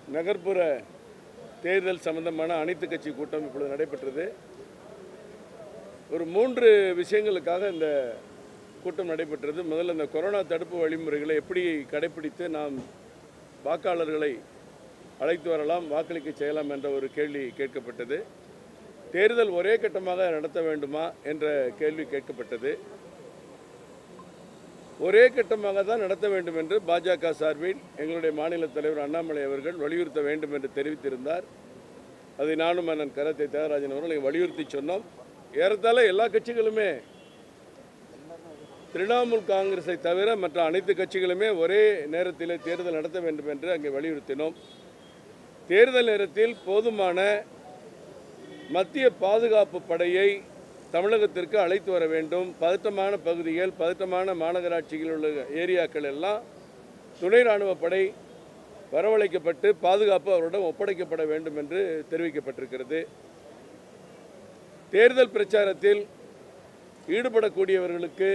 நகர்ப்புற தேர்தல் சம்பந்தமான அனைத்து கட்சி கூட்டம் இப்பொழுது நடைபெற்றது ஒரு மூன்று விஷயங்களுக்காக இந்த கூட்டம் நடைபெற்றது முதல்ல இந்த கொரோனா தடுப்பு வழிமுறைகளை எப்படி கடைபிடித்து நாம் வாக்காளர்களை அழைத்து வரலாம் வாக்களிக்க செய்யலாம் என்ற ஒரு கேள்வி கேட்கப்பட்டது தேர்தல் ஒரே கட்டமாக நடத்த வேண்டுமா என்ற கேள்வி கேட்கப்பட்டது ஒரே கட்டமாக தான் நடத்த வேண்டும் என்று பாஜக சார்பில் எங்களுடைய மாநில தலைவர் அண்ணாமலை அவர்கள் வலியுறுத்த வேண்டும் என்று தெரிவித்திருந்தார் அதை நானும் அண்ணன் கரத்தை தியாகராஜன் அவர்கள் இங்கே வலியுறுத்தி சொன்னோம் ஏறத்தாழ எல்லா கட்சிகளுமே திரிணாமுல் காங்கிரஸை தவிர மற்ற அனைத்து கட்சிகளுமே ஒரே நேரத்தில் தேர்தல் நடத்த வேண்டும் என்று அங்கே வலியுறுத்தினோம் தேர்தல் நேரத்தில் போதுமான மத்திய பாதுகாப்பு படையை தமிழகத்திற்கு அழைத்து வர வேண்டும் பதட்டமான பகுதிகள் பதட்டமான மாநகராட்சிகளில் உள்ள ஏரியாக்கள் எல்லாம் துணை ராணுவ படை வரவழைக்கப்பட்டு பாதுகாப்பு அவரிடம் ஒப்படைக்கப்பட வேண்டும் என்று தெரிவிக்கப்பட்டிருக்கிறது தேர்தல் பிரச்சாரத்தில் ஈடுபடக்கூடியவர்களுக்கு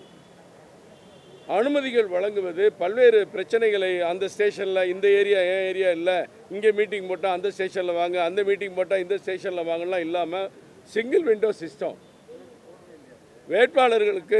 அனுமதிகள் வழங்குவது பல்வேறு பிரச்சனைகளை அந்த ஸ்டேஷனில் இந்த ஏரியா ஏன் ஏரியா இல்லை இங்கே மீட்டிங் போட்டால் அந்த ஸ்டேஷனில் வாங்க அந்த மீட்டிங் போட்டால் இந்த ஸ்டேஷனில் வாங்கலாம் இல்லாமல் சிங்கிள் விண்டோ சிஸ்டம் வேட்பாளர்களுக்கு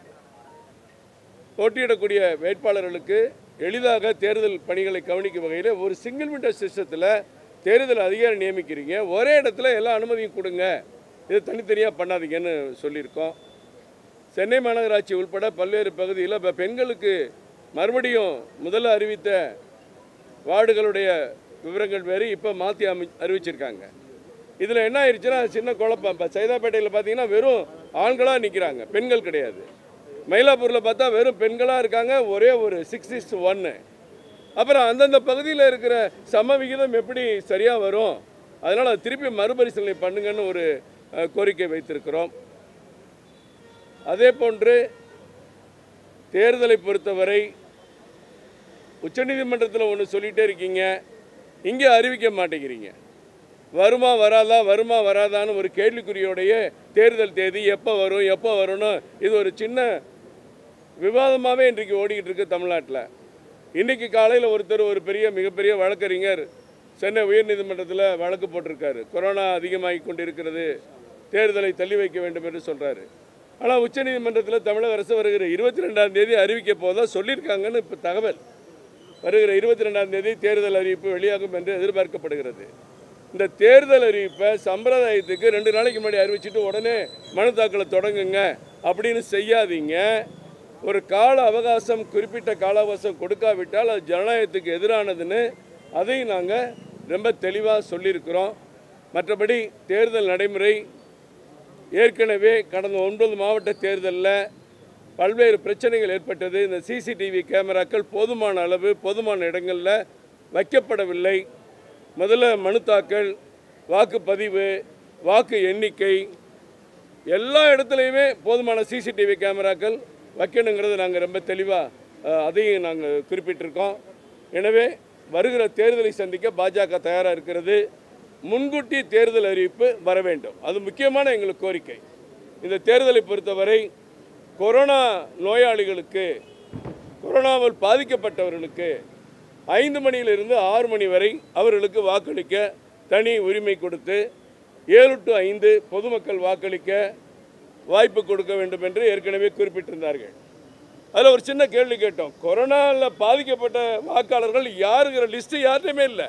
போட்டியிடக்கூடிய வேட்பாளர்களுக்கு எளிதாக தேர்தல் பணிகளை கவனிக்கும் வகையில் ஒரு சிங்கிள் விண்டோ சிஸ்டத்தில் தேர்தல் அதிகாரி நியமிக்கிறீங்க ஒரே இடத்துல எல்லா அனுமதியும் கொடுங்க இது தனித்தனியாக பண்ணாதீங்கன்னு சொல்லியிருக்கோம் சென்னை மாநகராட்சி உள்பட பல்வேறு பகுதியில் இப்போ பெண்களுக்கு மறுபடியும் முதல்ல அறிவித்த வார்டுகளுடைய விவரங்கள் வேறு இப்போ மாற்றி அமை அறிவிச்சிருக்காங்க இதில் என்ன ஆயிடுச்சுன்னா சின்ன குழப்பம் இப்போ சைதாப்பேட்டையில் பார்த்தீங்கன்னா வெறும் ஆண்களாக நிற்கிறாங்க பெண்கள் கிடையாது மயிலாப்பூரில் பார்த்தா வெறும் பெண்களாக இருக்காங்க ஒரே ஒரு சிக்ஸ் இஸ் ஒன்று அப்புறம் அந்தந்த பகுதியில் இருக்கிற சம விகிதம் எப்படி சரியாக வரும் அதனால் அதை திருப்பி மறுபரிசீலனை பண்ணுங்கன்னு ஒரு அஹ், கோரிக்கை வைத்திருக்கிறோம் அதே போன்று தேர்தலை பொறுத்தவரை உச்சநீதிமன்றத்தில் ஒன்று சொல்லிகிட்டே இருக்கீங்க இங்கே அறிவிக்க மாட்டேங்கிறீங்க வருமா வராதா வருமா வராதான்னு ஒரு கேள்விக்குறியோடைய தேர்தல் தேதி எப்போ வரும் எப்போ வரும்னு இது ஒரு சின்ன விவாதமாகவே இன்றைக்கு ஓடிக்கிட்டு இருக்கு தமிழ்நாட்டில் இன்றைக்கி காலையில் ஒருத்தர் ஒரு பெரிய மிகப்பெரிய வழக்கறிஞர் சென்னை உயர்நீதிமன்றத்தில் வழக்கு போட்டிருக்காரு கொரோனா அதிகமாகி கொண்டிருக்கிறது தேர்தலை தள்ளி வைக்க வேண்டும் என்று சொல்கிறாரு ஆனால் உச்சநீதிமன்றத்தில் தமிழக அரசு வருகிற இருபத்தி ரெண்டாம் தேதி அறிவிக்க போதா சொல்லியிருக்காங்கன்னு இப்போ தகவல் வருகிற இருபத்தி ரெண்டாம் தேதி தேர்தல் அறிவிப்பு வெளியாகும் என்று எதிர்பார்க்கப்படுகிறது இந்த தேர்தல் அறிவிப்பை சம்பிரதாயத்துக்கு ரெண்டு நாளைக்கு முன்னாடி அறிவிச்சிட்டு உடனே மனு தாக்கலை தொடங்குங்க அப்படின்னு செய்யாதீங்க ஒரு கால அவகாசம் குறிப்பிட்ட கால அவகாசம் கொடுக்காவிட்டால் அது ஜனநாயகத்துக்கு எதிரானதுன்னு அதையும் நாங்கள் ரொம்ப தெளிவாக சொல்லியிருக்கிறோம் மற்றபடி தேர்தல் நடைமுறை ஏற்கனவே கடந்த ஒன்பது மாவட்ட தேர்தலில் பல்வேறு பிரச்சனைகள் ஏற்பட்டது இந்த சிசிடிவி கேமராக்கள் போதுமான அளவு போதுமான இடங்களில் வைக்கப்படவில்லை முதல்ல மனு தாக்கல் வாக்குப்பதிவு வாக்கு எண்ணிக்கை எல்லா இடத்துலையுமே போதுமான சிசிடிவி கேமராக்கள் வைக்கணுங்கிறது நாங்கள் ரொம்ப தெளிவாக அதையும் நாங்கள் குறிப்பிட்டிருக்கோம் எனவே வருகிற தேர்தலை சந்திக்க பாஜக தயாராக இருக்கிறது முன்கூட்டி தேர்தல் அறிவிப்பு வர வேண்டும் அது முக்கியமான எங்களுக்கு கோரிக்கை இந்த தேர்தலை பொறுத்தவரை கொரோனா நோயாளிகளுக்கு கொரோனாவால் பாதிக்கப்பட்டவர்களுக்கு ஐந்து மணியிலிருந்து ஆறு மணி வரை அவர்களுக்கு வாக்களிக்க தனி உரிமை கொடுத்து ஏழு டு ஐந்து பொதுமக்கள் வாக்களிக்க வாய்ப்பு கொடுக்க வேண்டும் என்று ஏற்கனவே குறிப்பிட்டிருந்தார்கள் அதில் ஒரு சின்ன கேள்வி கேட்டோம் கொரோனாவில் பாதிக்கப்பட்ட வாக்காளர்கள் யாருங்கிற லிஸ்ட்டு யார்கிட்டையுமே இல்லை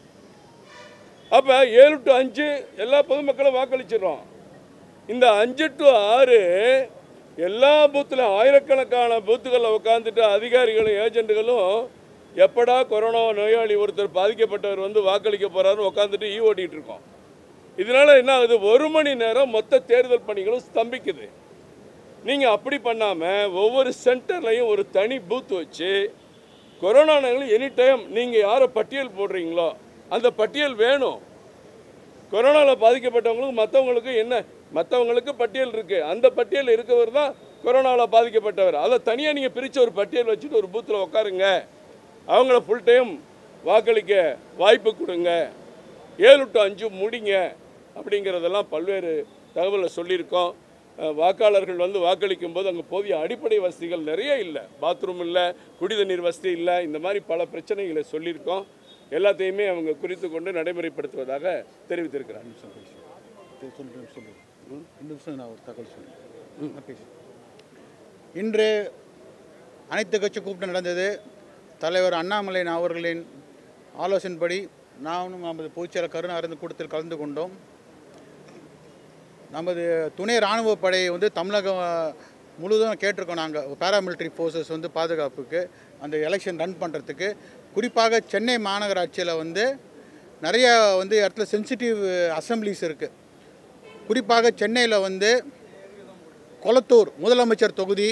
அப்போ ஏழு டு அஞ்சு எல்லா பொதுமக்களும் வாக்களிச்சிடுறோம் இந்த அஞ்சு டு ஆறு எல்லா பூத்தில் ஆயிரக்கணக்கான பூத்துகளில் உட்காந்துட்டு அதிகாரிகளும் ஏஜென்ட்டுகளும் எப்படா கொரோனா நோயாளி ஒருத்தர் பாதிக்கப்பட்டவர் வந்து வாக்களிக்க போகிறாருன்னு உட்காந்துட்டு ஈ ஓட்டிகிட்டு இருக்கோம் இதனால் என்ன ஆகுது ஒரு மணி நேரம் மொத்த தேர்தல் பணிகளும் ஸ்தம்பிக்குது நீங்கள் அப்படி பண்ணாமல் ஒவ்வொரு சென்டர்லையும் ஒரு தனி பூத் வச்சு கொரோனா எனி டைம் நீங்கள் யாரை பட்டியல் போடுறீங்களோ அந்த பட்டியல் வேணும் கொரோனாவில் பாதிக்கப்பட்டவங்களுக்கு மற்றவங்களுக்கு என்ன மற்றவங்களுக்கு பட்டியல் இருக்குது அந்த பட்டியல் இருக்கவர் தான் கொரோனாவில் பாதிக்கப்பட்டவர் அதை தனியாக நீங்கள் பிரித்து ஒரு பட்டியல் வச்சுட்டு ஒரு பூத்தில் உட்காருங்க அவங்கள ஃபுல் டைம் வாக்களிக்க வாய்ப்பு கொடுங்க ஏழு டு அஞ்சு முடிங்க அப்படிங்கிறதெல்லாம் பல்வேறு தகவலை சொல்லியிருக்கோம் அஹ், வாக்காளர்கள் வந்து வாக்களிக்கும் போது அங்கே போதிய அடிப்படை வசதிகள் நிறைய இல்லை பாத்ரூம் இல்லை குடி தண்ணீர் வசதி இல்லை இந்த மாதிரி பல பிரச்சனைகளை சொல்லியிருக்கோம் எல்லாத்தையுமே அவங்க குறித்து கொண்டு நடைமுறைப்படுத்துவதாக தெரிவித்திருக்கிறார் சொல்லு சொல்லு ம், ரெண்டு நிமிஷம் நான் ஒரு தகவல் சொல்லுறேன் நான் பேசு இன்று அனைத்து கட்சி கூட்டம் நடந்தது தலைவர் அண்ணாமலை அவர்களின் ஆலோசனைப்படி நானும் நமது பொதுச்செயலர் கருணாரந்து கூட்டத்தில் கலந்து கொண்டோம் நமது துணை இராணுவ படை வந்து தமிழகம் முழுவதும் கேட்டிருக்கோம் நாங்கள் பேராமிலிட்டரி ஃபோர்ஸஸ் வந்து பாதுகாப்புக்கு அந்த எலெக்ஷன் ரன் பண்ணுறதுக்கு குறிப்பாக சென்னை மாநகராட்சியில் வந்து நிறைய வந்து இடத்துல சென்சிட்டிவ் அசம்பிளிஸ் இருக்குது குறிப்பாக சென்னையில் வந்து கொளத்தூர் முதலமைச்சர் தொகுதி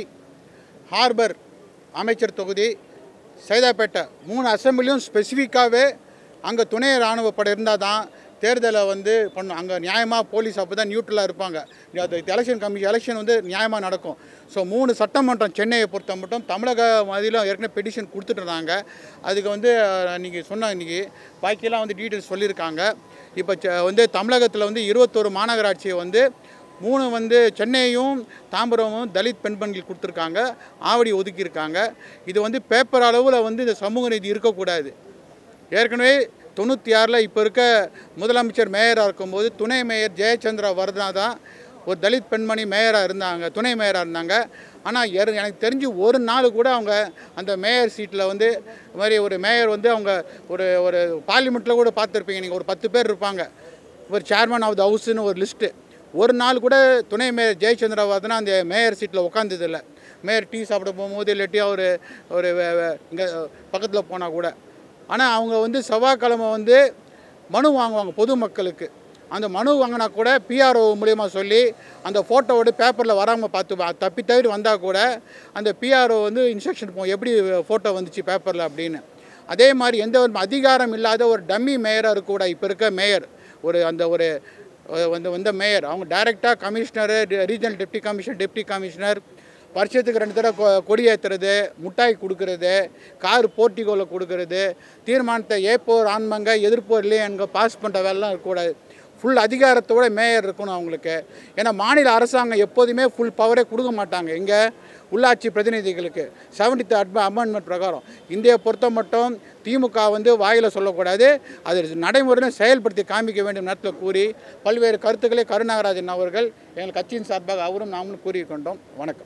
ஹார்பர் அமைச்சர் தொகுதி சைதாப்பேட்டை மூணு அசம்பிளியும் ஸ்பெசிஃபிக்காகவே அங்கே துணை இராணுவ படை இருந்தால் தான் தேர்தலை வந்து பண்ணும் அங்கே நியாயமாக போலீஸ் அப்போ தான் நியூட்ரலாக இருப்பாங்க அது எலெக்ஷன் கமிஷன் எலெக்ஷன் வந்து நியாயமாக நடக்கும் ஸோ மூணு சட்டமன்றம் சென்னையை பொறுத்த மட்டும் தமிழக மாதிரிலும் ஏற்கனவே பெட்டிஷன் கொடுத்துட்டு இருந்தாங்க அதுக்கு வந்து நீங்கள் சொன்ன இன்றைக்கி பாக்கியெல்லாம் வந்து டீட்டெயில்ஸ் சொல்லியிருக்காங்க இப்போ செ- வந்து தமிழகத்தில் வந்து இருபத்தோரு மாநகராட்சியை வந்து மூணு வந்து சென்னையும் தாம்பரமும் தலித் பெண்பன்கள் கொடுத்துருக்காங்க ஆவடி ஒதுக்கியிருக்காங்க இது வந்து பேப்பர் அளவில் வந்து இந்த சமூக நீதி இருக்கக்கூடாது ஏற்கனவே தொண்ணூற்றி ஆறில் இப்போ இருக்க முதலமைச்சர் மேயராக இருக்கும்போது துணை மேயர் ஜெயச்சந்திரா வர்தனா தான் ஒரு தலித் பெண்மணி மேயராக இருந்தாங்க துணை மேயராக இருந்தாங்க ஆனால் எனக்கு தெரிஞ்சு ஒரு நாள் கூட அவங்க அந்த மேயர் சீட்டில் வந்து இது மாதிரி ஒரு மேயர் வந்து அவங்க ஒரு ஒரு பார்லிமெண்ட்டில் கூட பார்த்துருப்பீங்க நீங்கள் ஒரு பத்து பேர் இருப்பாங்க ஒரு சேர்மன் ஆஃப் த ஹவுஸ்னு ஒரு லிஸ்ட்டு ஒரு நாள் கூட துணை மேயர் ஜெயச்சந்திரா வர்தனா அந்த மேயர் சீட்டில் உட்காந்ததில்லை மேயர் டீ சாப்பிட போகும்போது இல்லாட்டி அவர் ஒரு இங்கே பக்கத்தில் போனால் கூட ஆனால் அவங்க வந்து செவ்வாய்க்கிழமை வந்து மனு வாங்குவாங்க பொதுமக்களுக்கு அந்த மனு வாங்கினா கூட பிஆர்ஓ மூலியமாக சொல்லி அந்த ஃபோட்டோவோட பேப்பரில் வராமல் பார்த்து வா- தப்பி தவிர வந்தால் கூட அந்த பிஆர்ஓ வந்து இன்ஸ்ட்ரக்ஷன் போ எப்படி ஃபோட்டோ வந்துச்சு பேப்பரில் அப்படின்னு அதே மாதிரி எந்த ஒரு அதிகாரம் இல்லாத ஒரு டம்மி மேயராக இருக்கக்கூட இப்போ இருக்க மேயர் ஒரு அந்த ஒரு அஹ் வந்து வந்த மேயர் அவங்க டைரெக்டாக commissioner regional deputy commissioner deputy commissioner வருஷத்துக்கு ரெண்டு தடவை கொ- கொடி ஏற்றுறது முட்டாய் கொடுக்கறது கார் போர்ட்டிகோவில் கொடுக்கறது தீர்மானத்தை ஏப்போர் ஆன்மங்க எதிர்ப்போர் இல்லையே எங்க பாஸ் பண்ணுற வேலைலாம் இருக்கக்கூடாது ஃபுல் அதிகாரத்தோட மேயர் இருக்கணும் அவங்களுக்கு ஏன்னா மாநில அரசாங்கம் எப்போதுமே ஃபுல் பவரே கொடுக்க மாட்டாங்க இங்கே உள்ளாட்சி பிரதிநிதிகளுக்கு செவன்டி அட்ம அமெண்ட்மெண்ட் பிரகாரம் இந்தியை பொறுத்த மட்டும் திமுக வந்து வாயில் சொல்லக்கூடாது அது நடைமுறையில் செயல்படுத்தி காமிக்க வேண்டும் நேரத்தில் கூறி பல்வேறு கருத்துக்களை கருணாகராஜன் அவர்கள் எங்கள் கட்சியின் சார்பாக அவரும் நாமளும் கூறிக்கொண்டோம் வணக்கம்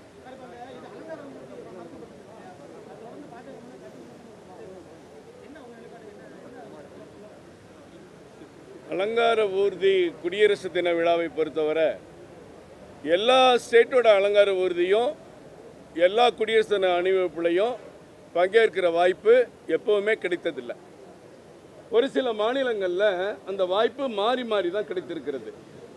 அலங்கார ஊர்தி குடியரசு தின விழாவை பொறுத்தவரை எல்லா ஸ்டேட்டோட அலங்கார ஊர்தியும் எல்லா குடியரசு தின அணிவகுப்புலையும் பங்கேற்கிற வாய்ப்பு எப்பவுமே கிடைத்ததில்லை ஒரு சில மாநிலங்களில் அந்த வாய்ப்பு மாறி மாறி தான் கிடைத்திருக்கிறது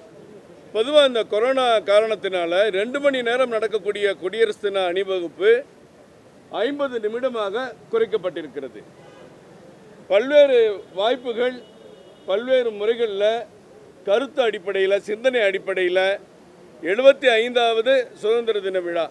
பொதுவாக இந்த கொரோனா காரணத்தினால ரெண்டு மணி நேரம் நடக்கக்கூடிய குடியரசு தின அணிவகுப்பு ஐம்பது நிமிடமாக குறைக்கப்பட்டிருக்கிறது பல்வேறு வாய்ப்புகள் பல்வேறு முறைகளில் கருத்து அடிப்படையில் சிந்தனை அடிப்படையில் எழுபத்தி ஐந்தாவது சுதந்திர தின விழா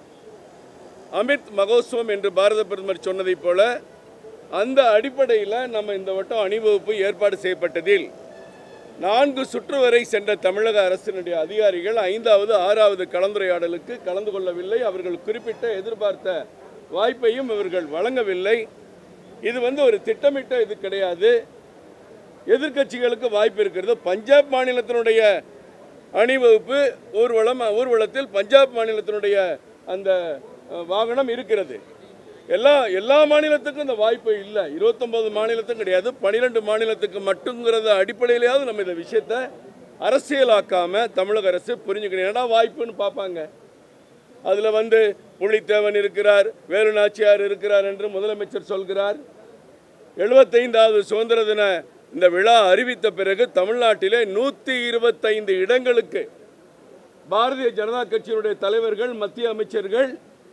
அமித் மகோத்சவம் என்று பாரத பிரதமர் சொன்னதைப் போல அந்த அடிப்படையில் நம்ம இந்த வட்டம் அணிவகுப்பு ஏற்பாடு செய்யப்பட்டதில் நான்கு சுற்று வரை சென்ற தமிழக அரசினுடைய அதிகாரிகள் ஐந்தாவது ஆறாவது கலந்துரையாடலுக்கு கலந்து கொள்ளவில்லை அவர்கள் குறிப்பிட்ட எதிர்பார்த்த வாய்ப்பையும் இவர்கள் வழங்கவில்லை இது வந்து ஒரு திட்டமிட்ட இது கிடையாது எதிர்க்கட்சிகளுக்கு வாய்ப்பு இருக்கிறது பஞ்சாப் மாநிலத்தினுடைய அணிவகுப்பு ஊர்வலம் ஊர்வலத்தில் பஞ்சாப் மாநிலத்தினுடைய அந்த அஹ், வாகனம் இருக்கிறது எல்லா எல்லா மாநிலத்துக்கும் இந்த வாய்ப்பு இல்லை இருபத்தொன்பது மாநிலத்துக்கும் கிடையாது பன்னிரெண்டு மாநிலத்துக்கு மட்டுங்கிறத அடிப்படையிலேயாவது நம்ம இந்த விஷயத்தை அரசியலாக்காம தமிழக அரசு புரிஞ்சுக்கணும் ஏன்னா வாய்ப்புன்னு பார்ப்பாங்க அதில் வந்து புலித்தேவன் இருக்கிறார் வேலு நாச்சியார் இருக்கிறார் என்று முதலமைச்சர் சொல்கிறார் எழுபத்தைந்தாவது சுதந்திர தின இந்த விழா அறிவித்த பிறகு தமிழ்நாட்டிலே நூற்றி இருபத்தைந்து இடங்களுக்கு பாரதிய ஜனதா கட்சியினுடைய தலைவர்கள் மத்திய அமைச்சர்கள்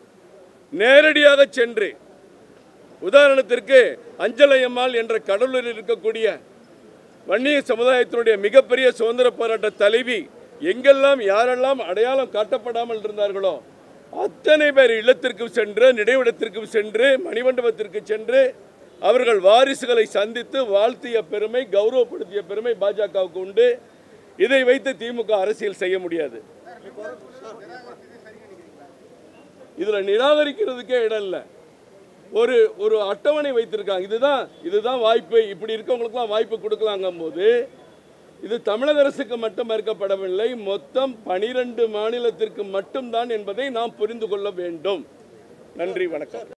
நேரடியாக சென்று உதாரணத்திற்கு அஞ்சலையம்மாள் என்ற கடலூரில் இருக்கக்கூடிய வன்னிய சமுதாயத்தினுடைய மிகப்பெரிய சுதந்திர போராட்ட தலைவி எங்கெல்லாம் யாரெல்லாம் அடையாளம் காட்டப்படாமல் இருந்தார்களோ அத்தனை பேர் இல்லத்திற்கு சென்று நினைவிடத்திற்கு சென்று மணிமண்டபத்திற்கு சென்று அவர்கள் வாரிசுகளை சந்தித்து வாழ்த்திய பெருமை கௌரவப்படுத்திய பெருமை பாஜகவுக்கு உண்டு இதை வைத்து திமுக அரசியல் செய்ய முடியாது இதுல நிராகரிக்கிறதுக்கே இடம் இல்லை ஒரு ஒரு அட்டவணை வைத்திருக்காங்க இதுதான் இதுதான் வாய்ப்பு இப்படி இருக்கவங்களுக்குலாம் வாய்ப்பு கொடுக்கலாங்கும் போது இது தமிழக அரசுக்கு மட்டும் மறுக்கப்படவில்லை மொத்தம் பனிரெண்டு மாநிலத்திற்கு மட்டும்தான் என்பதை நாம் புரிந்து கொள்ள வேண்டும் நன்றி வணக்கம்